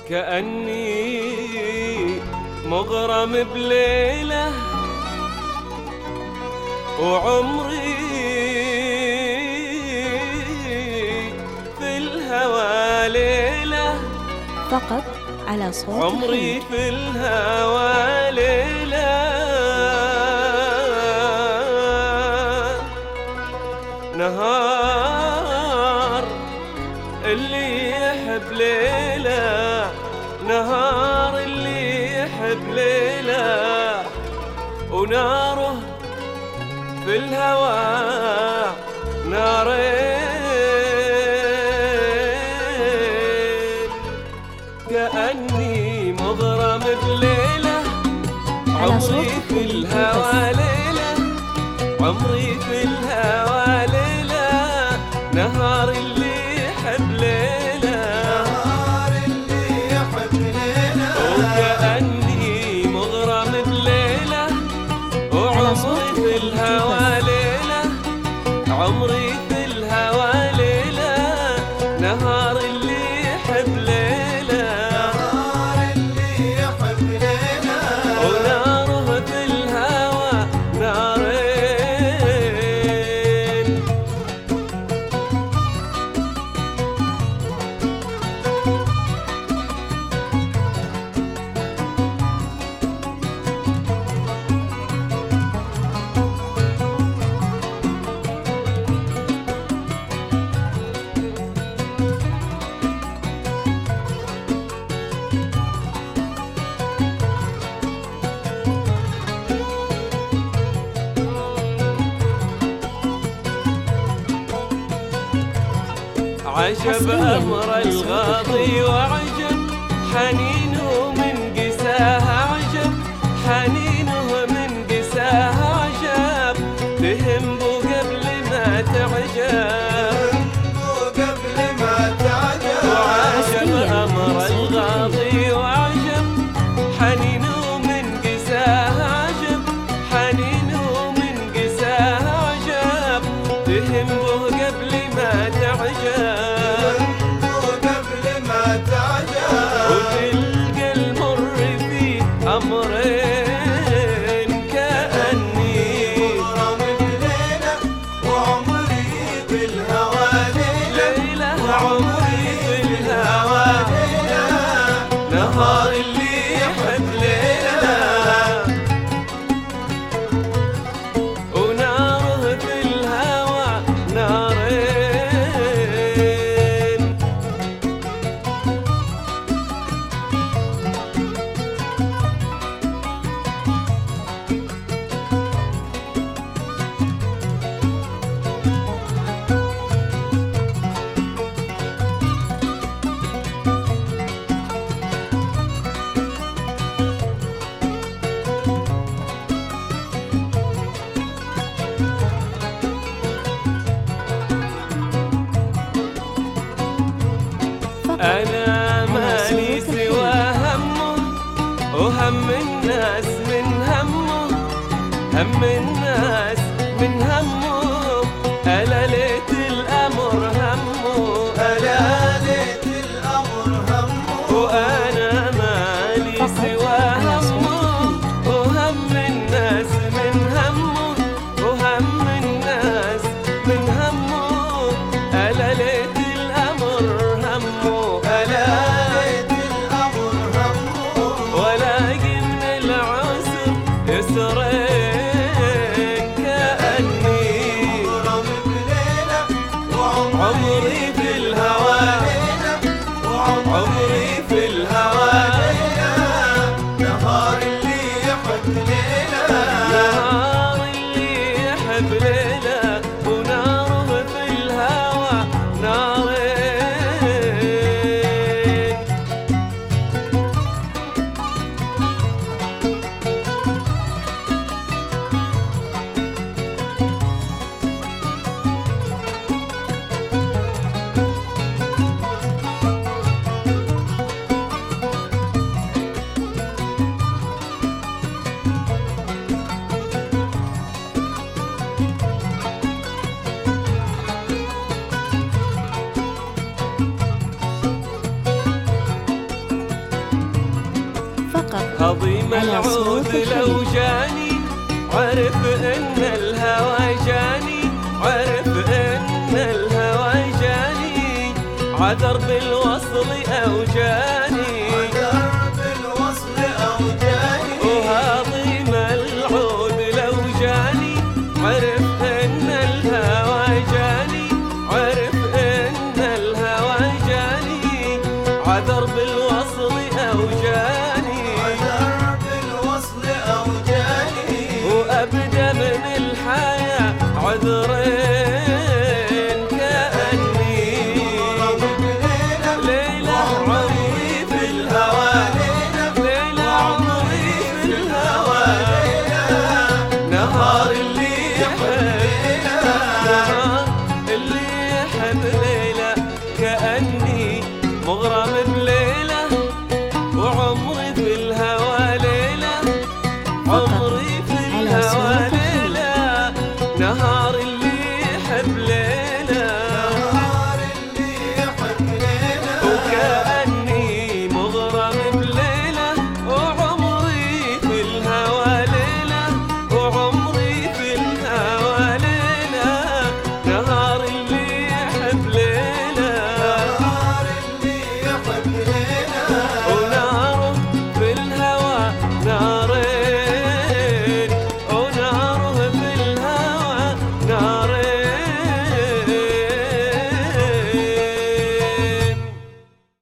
كأني مغرم بليلة وعمري في الهوى ليلة فقط على صوت عمري في الهوى ليلة نهار اللي يحب ليلة نهار اللي يحب ليلة وناره في الهوى نارين كأني مغرم بليلة على صوت عمري في الهوى ليلة عمري في الهوى ليلة نهار اللي يحب ليلة نهار اللي يحب ليلة وكأني مغرم بليلة وعمري في الهوى ليلة عمري في الهوى ليلة نهار اللي يحب ليلة نهار اللي يحب ليلة وناره في الهوى نارين عجب حصرياً أمر على صوت الغاضي وعجب حنينه من قساها عجب حنينه من قساها عجب تهم بو قبل ما تعجب وقبل ما تعجب وعجب حصرياً أمر على صوت الغاضي وعجب حنينه من قساها عجب حنينه من قساها عجب تهم بو قبل ما تعجب وقبل ما تعجب وتلقى المر فيه أمرين كأني مغرم بليلة وعمري بالهوى ليلة ليلة عمري في الهوى ليلة نهار اللي يحب ليلة وناره في الهوى نارين فقط أنا مالي صوت سوى همه وهم الناس من همه هم الناس من همه ألا ليت الأمر همه ألا ليت الأمر همه وأنا مالي فقط سوى على صوت همه وهم الناس من همه وهم الناس من همه ألا ليت الأمر همه ألا ألا ليت الأمر همه ولاقي من العسر يسرين كأني مغرم بليلة وعمري عمري في الهوى ليلة وعمري عمري في الهوى نهار اللي يحب ليلة نهار اللي يحب ليلة وناره في الهوى نارين على صوت العود لو الخليج جاني عرف ان الهوى جاني عرف ان الهوى جاني عذر بالوصل اوجاني درب الوصل أوجاني وهاضم العود لو جاني عرف ان الهوى جاني عرف ان الهوى جاني عذر بالوصل اوجاني درب الوصل أوجاني وابدا من الحياه عذرين كاني ليلة عمري في الهوى ليلة عمري في الهوى نهار اللي يحب نهار اللي يحب ليلة كأني مغرم